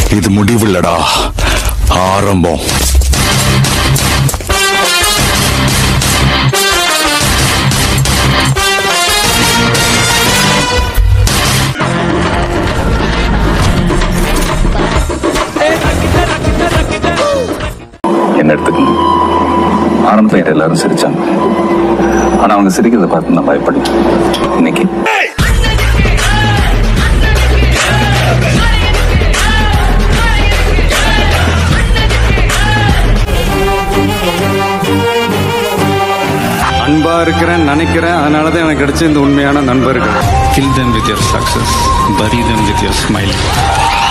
இது முடிவில்லடா ஆரம்பம் என்ன எடுத்துக்கணும் ஆரம்பத்தில் எல்லாரும் சிரிச்சாங்க ஆனா அவங்க சிரிக்கிறத பார்த்து நான் பயப்படல இன்னைக்கு அன்பா இருக்கிறேன் நினைக்கிறேன் அதனால தான் எனக்கு கிடைச்ச இந்த உண்மையான நண்பர்கள் Kill them with your success, bury them with your smile.